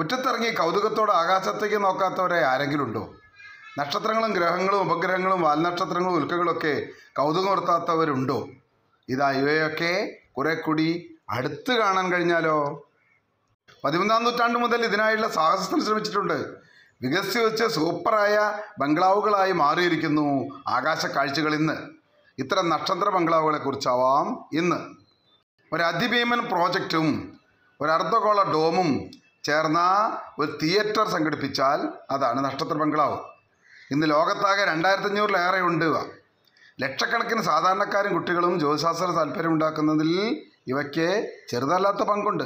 മുറ്റത്തിറങ്ങി കൗതുകത്തോടെ ആകാശത്തേക്ക് നോക്കാത്തവരെ ആരെങ്കിലും ഉണ്ടോ നക്ഷത്രങ്ങളും ഗ്രഹങ്ങളും ഉപഗ്രഹങ്ങളും വാൽനക്ഷത്രങ്ങളും ഉൽക്കകളൊക്കെ കൗതുകമുർത്താത്തവരുണ്ടോ ഇതാ ഇവയൊക്കെ കുറെ കൂടി അടുത്ത് കാണാൻ കഴിഞ്ഞാലോ പതിമൂന്നാം നൂറ്റാണ്ട് മുതൽ ഇതിനായുള്ള സാഹസത്തിന് ശ്രമിച്ചിട്ടുണ്ട് വികസിച്ച് വെച്ച് സൂപ്പറായ ബംഗ്ലാവുകളായി മാറിയിരിക്കുന്നു ആകാശ കാഴ്ചകൾ ഇന്ന് ഇത്തരം നക്ഷത്ര ബംഗ്ലാവുകളെ കുറിച്ചാവാം ഇന്ന് ഒരു അതിഭീമൻ പ്രോജക്റ്റും ഒരു അർദ്ധഗോള ഡോമും ചേർന്ന ഒരു തിയേറ്റർ സംഘടിപ്പിച്ചാൽ അതാണ് നക്ഷത്ര ബംഗ്ലാവ് ഇന്ന് ലോകത്താകെ രണ്ടായിരത്തഞ്ഞൂറിലേറെ ഉണ്ട് ഇവ ലക്ഷക്കണക്കിന് സാധാരണക്കാരും കുട്ടികളും ജ്യോതിശാസ്ത്ര താല്പര്യമുണ്ടാക്കുന്നതിൽ ഇവയ്ക്ക് ചെറുതല്ലാത്ത പങ്കുണ്ട്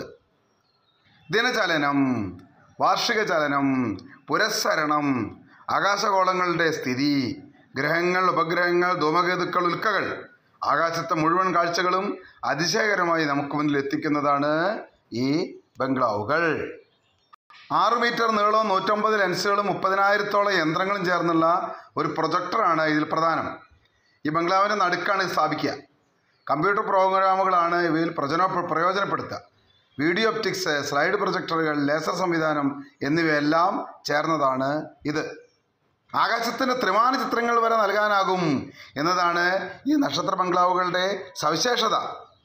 ദിനചലനം വാർഷിക ചലനം പുരസ്സരണം ആകാശഗോളങ്ങളുടെ സ്ഥിതി ഗ്രഹങ്ങൾ ഉപഗ്രഹങ്ങൾ ധൂമകേതുക്കൾ ഉൽക്കകൾ ആകാശത്തെ മുഴുവൻ കാഴ്ചകളും അതിശയകരമായി നമുക്ക് മുന്നിൽ എത്തിക്കുന്നതാണ് ഈ ബംഗ്ലാവുകൾ ആറ് മീറ്റർ നീളവും നൂറ്റമ്പത് ലെൻസുകളും മുപ്പതിനായിരത്തോളം യന്ത്രങ്ങളും ചേർന്നുള്ള ഒരു പ്രൊജക്ടറാണ് ഇതിൽ പ്രധാനം ഈ ബംഗ്ലാവിൻ്റെ നടുക്കാണ് ഇത് സ്ഥാപിക്കുക കമ്പ്യൂട്ടർ പ്രോഗ്രാമുകളാണ് ഇവയിൽ പ്രചന പ്രയോജനപ്പെടുത്തുക വീഡിയോ ഒപ്റ്റിക്സ് സ്ലൈഡ് പ്രൊജക്ടറുകൾ ലേസർ സംവിധാനം എന്നിവയെല്ലാം ചേർന്നതാണ് ഇത് ആകാശത്തിൻ്റെ ത്രിമാന ചിത്രങ്ങൾ വരെ നൽകാനാകും എന്നതാണ് ഈ നക്ഷത്ര ബംഗ്ലാവുകളുടെ സവിശേഷത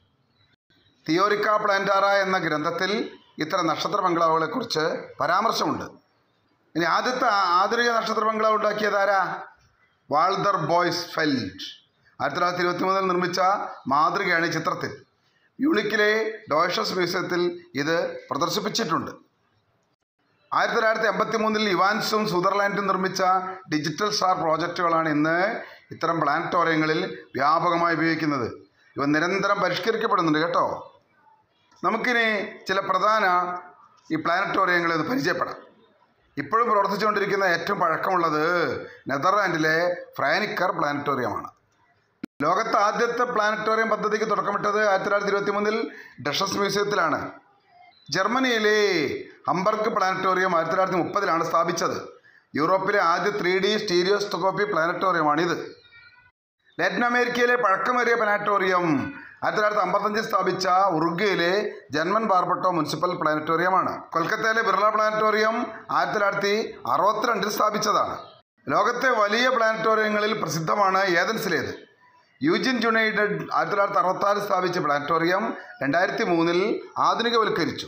തിയോറിക്ക പ്ലാന്റാറ എന്ന ഗ്രന്ഥത്തിൽ ഇത്തരം നക്ഷത്ര ബംഗ്ലാവുകളെക്കുറിച്ച് പരാമർശമുണ്ട് ഇനി ആദ്യത്തെ ആധുനിക നക്ഷത്ര ബംഗ്ലാവ് ഉണ്ടാക്കിയതാരാ വാൾദർ ബോയ്സ് ഫെൽറ്റ് ആയിരത്തി തൊള്ളായിരത്തി ഇരുപത്തി മൂന്നിൽ നിർമ്മിച്ച മാതൃകയാണ് ഈ ചിത്രത്തിൽ യൂണിക്കിലെ ഡോഷസ് മ്യൂസിയത്തിൽ ഇത് പ്രദർശിപ്പിച്ചിട്ടുണ്ട് ആയിരത്തി തൊള്ളായിരത്തി എൺപത്തി മൂന്നിൽ ഇവാൻസും സ്വിറ്റ്സർലാൻഡും നിർമ്മിച്ച ഡിജിറ്റൽ സ്റ്റാർ പ്രോജക്റ്റുകളാണ് ഇന്ന് ഇത്തരം പ്ലാനറ്റോറിയങ്ങളിൽ വ്യാപകമായി ഉപയോഗിക്കുന്നത് ഇവ നിരന്തരം പരിഷ്കരിക്കപ്പെടുന്നുണ്ട് കേട്ടോ നമുക്കിനി ചില പ്രധാന ഈ പ്ലാനറ്റോറിയങ്ങളെ ഒന്ന് പരിചയപ്പെടാം ഇപ്പോഴും പ്രവർത്തിച്ചുകൊണ്ടിരിക്കുന്ന ഏറ്റവും പഴക്കമുള്ളത് നെതർലാൻഡിലെ ഫ്രാനിക്കർ പ്ലാനറ്റോറിയമാണ് ലോകത്തെ ആദ്യത്തെ പ്ലാനറ്റോറിയം പദ്ധതിക്ക് തുടക്കമിട്ടത് ആയിരത്തി തൊള്ളായിരത്തി ഇരുപത്തി മൂന്നിൽ ഡഷസ് മ്യൂസിയത്തിലാണ് ജർമ്മനിയിലെ ഹംബർഗ് പ്ലാനറ്റോറിയം ആയിരത്തി തൊള്ളായിരത്തി മുപ്പതിലാണ് സ്ഥാപിച്ചത് യൂറോപ്പിലെ ആദ്യ ത്രീ ഡി സ്റ്റീരിയോസ്കോപ്പി പ്ലാനറ്റോറിയമാണിത് ലാറ്റിൻ അമേരിക്കയിലെ പഴക്കമേറിയ പ്ലാനറ്റോറിയം ആയിരത്തി തൊള്ളായിരത്തി അമ്പത്തഞ്ചിൽ സ്ഥാപിച്ച ഉറുഗ്വയിലെ ജന്മൻ ബാർബട്ടോ മുനിസിപ്പൽ പ്ലാനറ്റോറിയമാണ് കൊൽക്കത്തയിലെ ബിർള പ്ലാനറ്റോറിയം ആയിരത്തി തൊള്ളായിരത്തി അറുപത്തിരണ്ടിൽ സ്ഥാപിച്ചതാണ് ലോകത്തെ വലിയ പ്ലാനറ്റോറിയങ്ങളിൽ പ്രസിദ്ധമാണ് ഏതൻസിലേത് യൂജിൻ യുണൈറ്റഡ് ആയിരത്തി തൊള്ളായിരത്തി അറുപത്താറിൽ സ്ഥാപിച്ച പ്ലാനറ്റോറിയം രണ്ടായിരത്തി മൂന്നിൽ ആധുനികവൽക്കരിച്ചു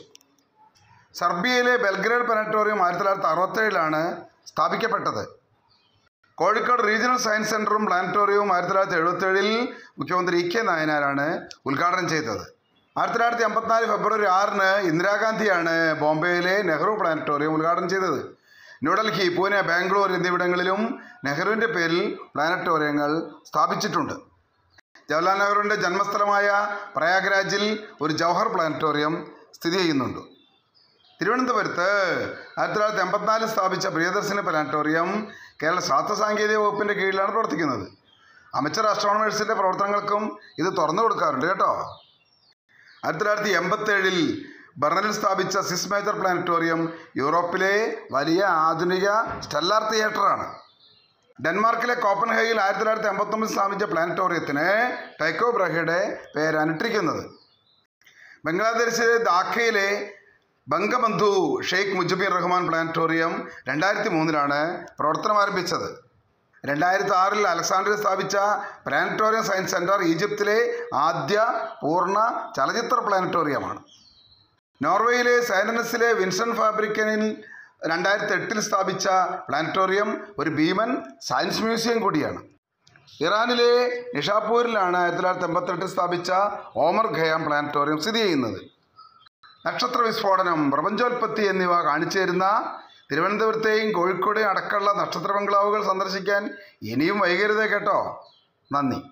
സർബിയയിലെ ബെൽഗ്രേഡ് പ്ലാനറ്റോറിയം ആയിരത്തി തൊള്ളായിരത്തി അറുപത്തേഴിലാണ് സ്ഥാപിക്കപ്പെട്ടത് കോഴിക്കോട് റീജിയണൽ സയൻസ് സെൻ്ററും പ്ലാനറ്റോറിയവും ആയിരത്തി തൊള്ളായിരത്തി എഴുപത്തേഴിൽ മുഖ്യമന്ത്രി ഇ കെ നായനാരാണ് ഉദ്ഘാടനം ചെയ്തത് ആയിരത്തി തൊള്ളായിരത്തി അമ്പത്തിനാല് ഫെബ്രുവരി ആറിന് ഇന്ദിരാഗാന്ധിയാണ് ബോംബെയിലെ നെഹ്റു പ്ലാനറ്റോറിയം ഉദ്ഘാടനം ചെയ്തത് ന്യൂഡൽഹി പൂനെ ബാംഗ്ലൂർ എന്നിവിടങ്ങളിലും നെഹ്റുവിൻ്റെ പേരിൽ പ്ലാനറ്റോറിയങ്ങൾ സ്ഥാപിച്ചിട്ടുണ്ട് ജവഹർലാൽ നെഹ്റുവിൻ്റെ ജന്മസ്ഥലമായ പ്രയാഗ്രാജിൽ ഒരു ജവഹർ പ്ലാനറ്റോറിയം സ്ഥിതി ചെയ്യുന്നുണ്ട് തിരുവനന്തപുരത്ത് ആയിരത്തി തൊള്ളായിരത്തി എൺപത്തിനാലിൽ സ്ഥാപിച്ച പ്രിയദർശിനി പ്ലാനറ്റോറിയം കേരള ശാസ്ത്ര സാങ്കേതിക വകുപ്പിൻ്റെ കീഴിലാണ് പ്രവർത്തിക്കുന്നത് അമച്ചർ ആസ്ട്രോണമേഴ്സിൻ്റെ പ്രവർത്തനങ്ങൾക്കും ഇത് തുറന്നു കൊടുക്കാറുണ്ട് കേട്ടോ ആയിരത്തി തൊള്ളായിരത്തി എൺപത്തേഴിൽ ബർണലിൽ സ്ഥാപിച്ച സിസ് മേജർ പ്ലാനറ്റോറിയം യൂറോപ്പിലെ വലിയ ആധുനിക സ്റ്റെല്ലാർ തിയേറ്ററാണ് ഡെൻമാർക്കിലെ കോപ്പൻഹേഗിൽ ആയിരത്തി തൊള്ളായിരത്തി എൺപത്തൊമ്പതിൽ സ്ഥാപിച്ച പ്ലാനറ്റോറിയത്തിന് ടൈക്കോ ബ്രഹയുടെ പേരാണ് ഇട്ടിരിക്കുന്നത് ബംഗ്ലാദേശിലെ ധാക്കയിലെ ബംഗബന്ധു ഷെയ്ഖ് മുജബീർ റഹ്മാൻ പ്ലാനറ്റോറിയം രണ്ടായിരത്തി മൂന്നിലാണ് പ്രവർത്തനം ആരംഭിച്ചത് രണ്ടായിരത്തി ആറിൽ അലക്സാണ്ട്രിയ സ്ഥാപിച്ച പ്ലാനറ്റോറിയം സയൻസ് സെൻറ്റർ ഈജിപ്തിലെ ആദ്യ പൂർണ്ണ ചലച്ചിത്ര പ്ലാനറ്റോറിയമാണ് നോർവേയിലെ സൈനനസിലെ വിൻസൺ ഫാബ്രിക്കനിൽ രണ്ടായിരത്തി എട്ടിൽ സ്ഥാപിച്ച പ്ലാനറ്റോറിയം ഒരു ഭീമൻ സയൻസ് മ്യൂസിയം കൂടിയാണ് ഇറാനിലെ നിഷാപൂരിലാണ് ആയിരത്തി തൊള്ളായിരത്തി എൺപത്തെട്ടിൽ സ്ഥാപിച്ച ഓമർ ഖയാം പ്ലാനറ്റോറിയം സ്ഥിതി ചെയ്യുന്നത് നക്ഷത്ര വിസ്ഫോടനം പ്രപഞ്ചോൽപത്തി എന്നിവ കാണിച്ചു തരുന്ന തിരുവനന്തപുരത്തെയും കോഴിക്കോടെയും അടക്കമുള്ള നക്ഷത്ര ബംഗ്ലാവുകൾ സന്ദർശിക്കാൻ ഇനിയും വൈകരുതേ കേട്ടോ നന്ദി